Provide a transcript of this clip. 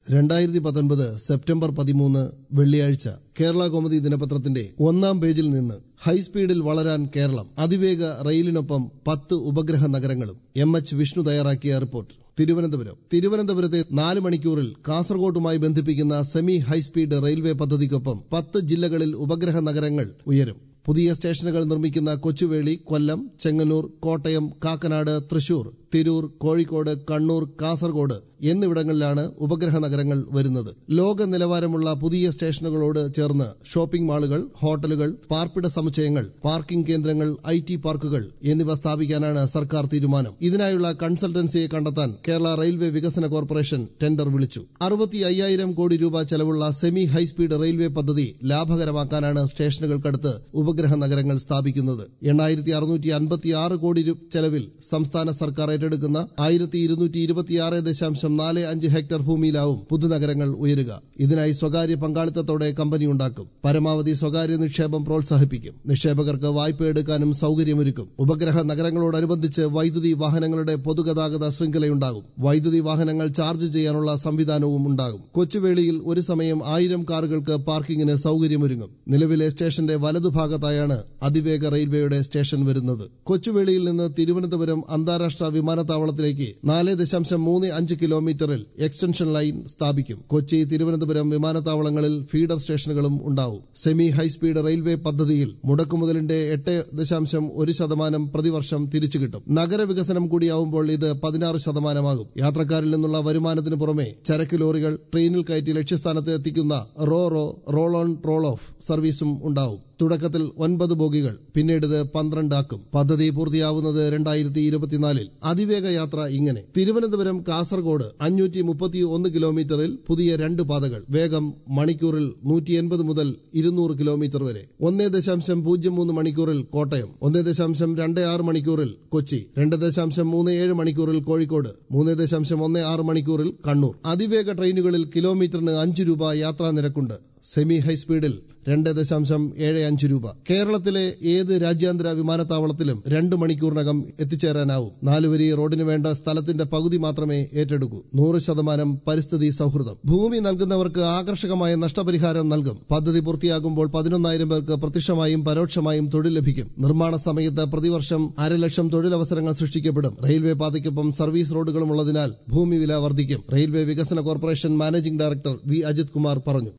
രണ്ടായിരത്തി പത്തൊൻപത് സെപ്റ്റംബർ പതിമൂന്ന് വെള്ളിയാഴ്ച കേരള കോമതി ദിനപത്രത്തിന്റെ ഒന്നാം പേജിൽ നിന്ന് ഹൈസ്പീഡിൽ വളരാൻ കേരളം അതിവേഗ റെയിലിനൊപ്പം പത്ത് ഉപഗ്രഹ നഗരങ്ങളും എം എച്ച് വിഷ്ണു തയ്യാറാക്കിയ റിപ്പോർട്ട് തിരുവനന്തപുരം തിരുവനന്തപുരത്തെ നാല് മണിക്കൂറിൽ കാസർഗോഡുമായി ബന്ധിപ്പിക്കുന്ന സെമി ഹൈസ്പീഡ് റെയിൽവേ പദ്ധതിക്കൊപ്പം പത്ത് ജില്ലകളിൽ ഉപഗ്രഹ നഗരങ്ങൾ ഉയരും പുതിയ സ്റ്റേഷനുകൾ നിർമ്മിക്കുന്ന കൊച്ചുവേളി കൊല്ലം ചെങ്ങന്നൂർ കോട്ടയം കാക്കനാട് തൃശൂർ തിരൂർ കോഴിക്കോട് കണ്ണൂർ കാസർഗോഡ് എന്നിവിടങ്ങളിലാണ് ഉപഗ്രഹ നഗരങ്ങൾ വരുന്നത് ലോക നിലവാരമുള്ള പുതിയ സ്റ്റേഷനുകളോട് ചേർന്ന് ഷോപ്പിംഗ് മാളുകൾ ഹോട്ടലുകൾ പാർപ്പിട സമുച്ചയങ്ങൾ പാർക്കിംഗ് കേന്ദ്രങ്ങൾ ഐ ടി പാർക്കുകൾ എന്നിവ സ്ഥാപിക്കാനാണ് സർക്കാർ തീരുമാനം ഇതിനായുള്ള കൺസൾട്ടൻസിയെ കണ്ടെത്താൻ കേരള റെയിൽവേ വികസന കോർപ്പറേഷൻ ടെൻഡർ വിളിച്ചു അറുപത്തി അയ്യായിരം കോടി രൂപ ചെലവുള്ള സെമി ഹൈസ്പീഡ് റെയിൽവേ പദ്ധതി ലാഭകരമാക്കാനാണ് സ്റ്റേഷനുകൾക്കടുത്ത് ഉപഗ്രഹ നഗരങ്ങൾ സ്ഥാപിക്കുന്നത് എണ്ണായിരത്തി അറുന്നൂറ്റി അൻപത്തി ആറ് കോടി രൂ- ചെലവിൽ സംസ്ഥാന സർക്കാർ ഏറ്റെടുക്കുന്ന ആയിരത്തി ഇരുന്നൂറ്റി ഇരുപത്തിയാറ് ദശാംശം നാല് അഞ്ച് ഹെക്ടർ ഭൂമിയിലാവും പുതുനഗരങ്ങൾ ഉയരുക ഇതിനായി സ്വകാര്യ പങ്കാളിത്തത്തോടെ കമ്പനി ഉണ്ടാക്കും പരമാവധി സ്വകാര്യ നിക്ഷേപം പ്രോത്സാഹിപ്പിക്കും നിക്ഷേപകർക്ക് വായ്പ എടുക്കാനും സൌകര്യമൊരുക്കും ഉപഗ്രഹ നഗരങ്ങളോടനുബന്ധിച്ച് വൈദ്യുതി വാഹനങ്ങളുടെ പൊതുഗതാഗത ശൃംഖലയുണ്ടാകും വൈദ്യുതി വാഹനങ്ങൾ ചാർജ് ചെയ്യാനുള്ള സംവിധാനവും ഉണ്ടാകും കൊച്ചുവേളിയിൽ ഒരു സമയം ആയിരം കാറുകൾക്ക് പാർക്കിങ്ങിന് സൌകര്യമൊരുങ്ങും നിലവിലെ സ്റ്റേഷന്റെ വലതുഭാഗത്തായാണ് അതിവേഗ റെയിൽവേയുടെ സ്റ്റേഷൻ വരുന്നത് കൊച്ചുവേളിയിൽ നിന്ന് തിരുവനന്തപുരം അന്താരാഷ്ട്ര വിമാനത്താവളത്തിലേക്ക് നാല് ദശാംശം മൂന്ന് അഞ്ച് കിലോമീറ്ററിൽ എക്സ്റ്റൻഷൻ ലൈൻ സ്ഥാപിക്കും കൊച്ചി തിരുവനന്തപുരം വിമാനത്താവളങ്ങളിൽ ഫീഡർ സ്റ്റേഷനുകളും ഉണ്ടാവും സെമി ഹൈസ്പീഡ് റെയിൽവേ പദ്ധതിയിൽ മുടക്കുമുതലിന്റെ എട്ട് ദശാംശം ഒരു ശതമാനം പ്രതിവർഷം തിരിച്ചു കിട്ടും നഗരവികസനം കൂടിയാവുമ്പോൾ ഇത് പതിനാറ് ശതമാനമാകും യാത്രക്കാരിൽ നിന്നുള്ള വരുമാനത്തിന് പുറമെ ചരക്ക് ലോറികൾ ട്രെയിനിൽ കയറ്റി ലക്ഷ്യസ്ഥാനത്ത് എത്തിക്കുന്ന ro ro roll on roll off സർവീസും ഉണ്ടാവും തുടക്കത്തിൽ ഒൻപത് ബോഗികൾ പിന്നീട് ഇത് പന്ത്രണ്ടാക്കും പദ്ധതി പൂർത്തിയാവുന്നത് രണ്ടായിരത്തി ഇരുപത്തിനാലിൽ അതിവേഗ യാത്ര ഇങ്ങനെ തിരുവനന്തപുരം കാസർഗോഡ് അഞ്ഞൂറ്റി മുപ്പത്തി ഒന്ന് കിലോമീറ്ററിൽ പുതിയ രണ്ട് പാതകൾ വേഗം മണിക്കൂറിൽ നൂറ്റി എൺപത് മുതൽ ഇരുന്നൂറ് കിലോമീറ്റർ വരെ ഒന്നേ ദശാംശം പൂജ്യം മൂന്ന് മണിക്കൂറിൽ കോട്ടയം ഒന്നേ ദശാംശം രണ്ട് ആറ് മണിക്കൂറിൽ കൊച്ചി രണ്ട് ദശാംശം മൂന്ന് ഏഴ് മണിക്കൂറിൽ കോഴിക്കോട് മൂന്ന് ദശാംശം ഒന്ന് ആറ് മണിക്കൂറിൽ കണ്ണൂർ അതിവേഗ ട്രെയിനുകളിൽ കിലോമീറ്ററിന് അഞ്ച് രൂപ യാത്രാ നിരക്കുണ്ട് സെമി ഹൈസ്പീഡിൽ രണ്ട് ദശാംശം ഏഴ് അഞ്ച് രൂപ കേരളത്തിലെ ഏത് രാജ്യാന്തര വിമാനത്താവളത്തിലും രണ്ട് മണിക്കൂറിനകം എത്തിച്ചേരാനാവും നാലുവരി റോഡിന് വേണ്ട സ്ഥലത്തിന്റെ പകുതി മാത്രമേ ഏറ്റെടുക്കൂ നൂറ് ശതമാനം പരിസ്ഥിതി സൗഹൃദം ഭൂമി നൽകുന്നവർക്ക് ആകർഷകമായ നഷ്ടപരിഹാരം നൽകും പദ്ധതി പൂർത്തിയാകുമ്പോൾ പതിനൊന്നായിരം പേർക്ക് പ്രത്യക്ഷമായും പരോക്ഷമായും തൊഴിൽ ലഭിക്കും നിർമ്മാണ സമയത്ത് പ്രതിവർഷം അരലക്ഷം തൊഴിലവസരങ്ങൾ സൃഷ്ടിക്കപ്പെടും റെയിൽവേ പാതയ്ക്കൊപ്പം സർവീസ് റോഡുകളും ഉള്ളതിനാൽ ഭൂമി വില വർദ്ധിക്കും റെയിൽവേ വികസന corporation managing director V Ajith Kumar പറഞ്ഞു